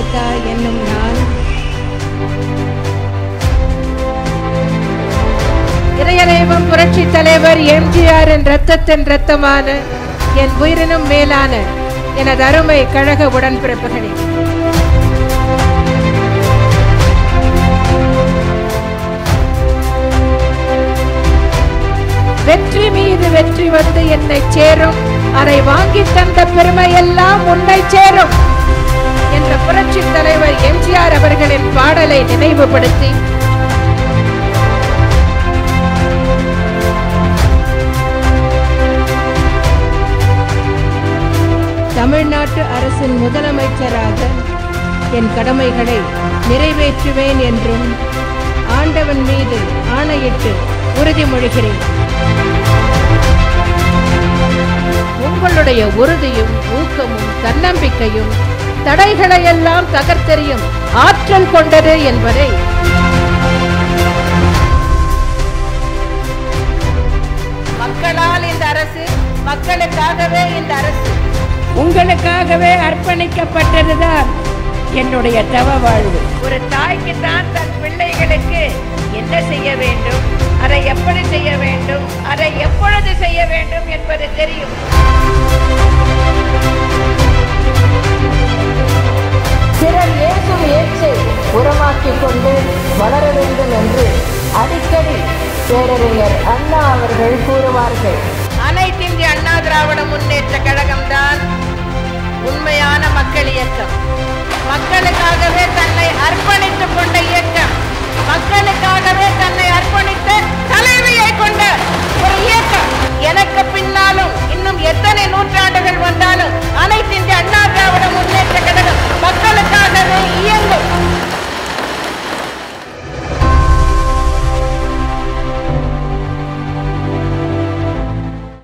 ஜெயலலிதா என்னும் நான் இறையனைவம் புரட்சி தலைவர் எம்ஜிஆரின் ரத்தத்தின் ரத்தமான என் உயிரினும் மேலான எனது அருமை கழக உடன்பிறப்புகளே வெற்றி மீது வெற்றி வந்து என்னை சேரும் அதை வாங்கி தந்த பெருமையெல்லாம் உன்னை சேரும் என்ற புரட்சி தலைவர் எம்ஜிஆர் அவர்களின் பாடலை நினைவுபடுத்தி தமிழ்நாட்டு அரசின் முதலமைச்சராக என் கடமைகளை நிறைவேற்றுவேன் என்றும் ஆண்டவன் மீது ஆணையிட்டு உறுதிமொழிகிறேன் உங்களுடைய உறுதியும் ஊக்கமும் தன்னம்பிக்கையும் தடைகளை எல்லாம் தகர்த்தெறியும் ஆற்றல் கொண்டது என்பதை மக்களால் இந்த அரசு மக்களுக்காகவே இந்த அரசு உங்களுக்காகவே அர்ப்பணிக்கப்பட்டதுதான் என்னுடைய தவ வாழ்வு ஒரு தாய்க்கு தான் தன் பிள்ளைகளுக்கு என்ன செய்ய வேண்டும் அதை எப்படி செய்ய வேண்டும் அதை எப்பொழுது செய்ய வேண்டும் என்பது தெரியும் பிறர் ஏற்றும் ஏச்சை உரமாக்கிக் கொண்டு வளர வேண்டும் என்று அடிக்கடி பேரறிஞர் அண்ணா அவர்கள் கூறுவார்கள் அனைத்து இந்திய அண்ணா திராவிட முன்னேற்ற கழகம்தான் உண்மையான மக்கள் இயக்கம் மக்களுக்காகவே தன்னை அர்ப்பணித்துக் கொண்ட இயக்கம் மக்களுக்கு